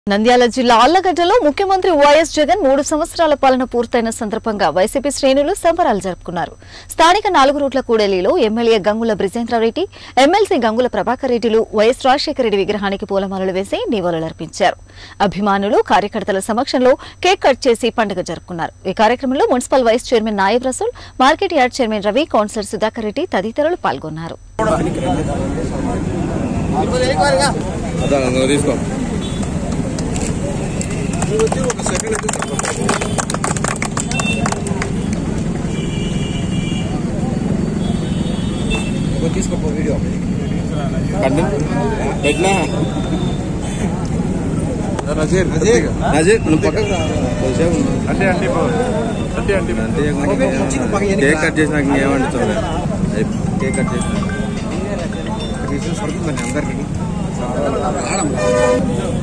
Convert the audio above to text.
నంద్యాల జిల్లా ఆళ్లగడ్డలో ముఖ్యమంత్రి వైఎస్ జగన్ మూడు సంవత్సరాల పాలన పూర్తయిన సందర్భంగా వైసీపీ శ్రేణులు సంబరాలు జరుపుకున్నారు స్థానిక నాలుగు రోడ్ల కూడలిలో ఎమ్మెల్యే గంగుల బ్రిజేంద్రారెడ్డి ఎమ్మెల్సీ గంగుల ప్రభాకర్ రెడ్డిలు వైఎస్ రాజశేఖర రెడ్డి విగ్రహానికి పూలమాలలు వేసి నివాళులర్పించారు అభిమానులు కార్యకర్తల సమక్షంలో కేక్ కట్ చేసి పండుగ జరుపుకున్నారు ఈ కార్యక్రమంలో municipal vice chairman Nayab Rasool market yard chairman Ravi councillor Sudhakar Reddy తదితరులు పాల్గొన్నారు అదా నువ్వు తీసుకో తీసుకోపో వీడియో పెట్టినా నజీర్ నజీర్ నువ్వు పక్కకు రా. కొద్దిసేపు ఉండు. అంటే అంటే అంటే అంటే అంటే నాకు కేక్ కట్ చేసి నాకు ఏమంటుంది కేక్ కట్ చేసిన అందరికి